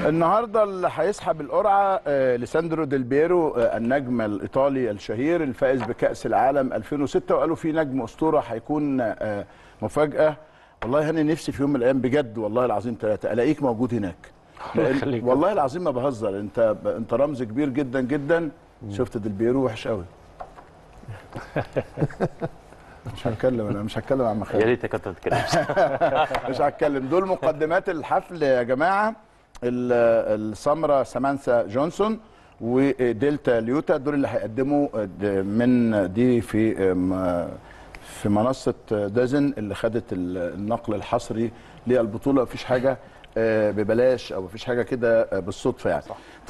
النهارده اللي هيسحب القرعه آه، ليساندرو ديل بيرو آه، النجم الايطالي الشهير الفائز بكاس العالم 2006 وقالوا في نجم اسطوره هيكون آه، مفاجاه والله هاني نفسي في يوم من الايام بجد والله العظيم ثلاثه الاقيك موجود هناك الله لأن- يخليك. والله العظيم ما بهزر انت انت رمز كبير جدا جدا شفت ديل بيرو وحش قوي مش هتكلم انا مش هتكلم عن يا مخالف ريتك كنت تتكلم مش هتكلم دول مقدمات الحفل يا جماعه ال- السمره سامانثا جونسون ودلتا ليوتا دول اللي هيقدموا د- من دي في م- في منصه دازن اللي خدت ال- النقل الحصري للبطوله مفيش حاجه آه، ببلاش او مفيش حاجه كده آه، بالصدفه يعني